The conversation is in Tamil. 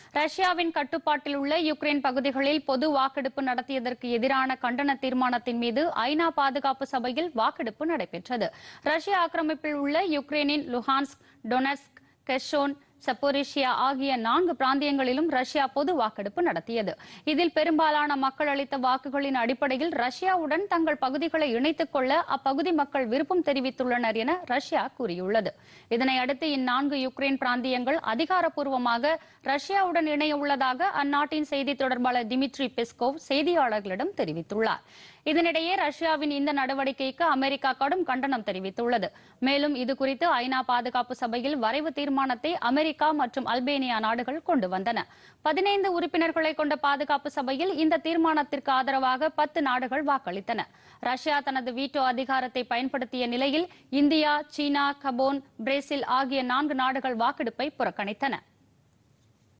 ரஷ்யாவின் கட்டுப்பாட்டில் உள்ள யுக்ரைன் பகுதிகளில் பொது வாக்கெடுப்பு நடத்தியதற்கு எதிரான கண்டன தீர்மானத்தின் மீது ஐநா பாதுகாப்பு சபையில் வாக்கெடுப்பு நடைபெற்றது ரஷ்ய ஆக்கிரமிப்பில் உள்ள யுக்ரைனின் லுஹான்ஸ்க் டொனஸ்க் கெஷோன் சப்போரிஷியா ஆகிய நான்கு பிராந்தியங்களிலும் ரஷ்யா பொது வாக்கெடுப்பு நடத்தியது இதில் பெரும்பாலான மக்கள் அளித்த வாக்குகளின் அடிப்படையில் ரஷ்யாவுடன் தங்கள் பகுதிகளை இணைத்துக் கொள்ள அப்பகுதி மக்கள் விருப்பம் தெரிவித்துள்ளனர் என ரஷ்யா கூறியுள்ளது இதனை அடுத்து இந்நான்கு யுக்ரைன் பிராந்தியங்கள் அதிகாரப்பூர்வமாக ரஷ்யாவுடன் இணைய உள்ளதாக அந்நாட்டின் செய்தி தொடர்பாளர் டிமிட்ரி பெஸ்கோவ் செய்தியாளர்களிடம் தெரிவித்துள்ளார் இதனிடையே ரஷ்யாவின் இந்த நடவடிக்கைக்கு அமெரிக்கா கடும் கண்டனம் தெரிவித்துள்ளது மேலும் இதுகுறித்து ஐநா பாதுகாப்பு சபையில் வரைவு தீர்மானத்தை அமெரிக்கா மற்றும் அல்பேனியா நாடுகள் கொண்டு வந்தன பதினைந்து உறுப்பினர்களை கொண்ட பாதுகாப்பு சபையில் இந்த தீர்மானத்திற்கு ஆதரவாக பத்து நாடுகள் வாக்களித்தன ரஷ்யா தனது வீட்டோ அதிகாரத்தை பயன்படுத்திய நிலையில் இந்தியா சீனா கபோன் பிரேசில் ஆகிய நான்கு நாடுகள் வாக்கெடுப்பை புறக்கணித்தன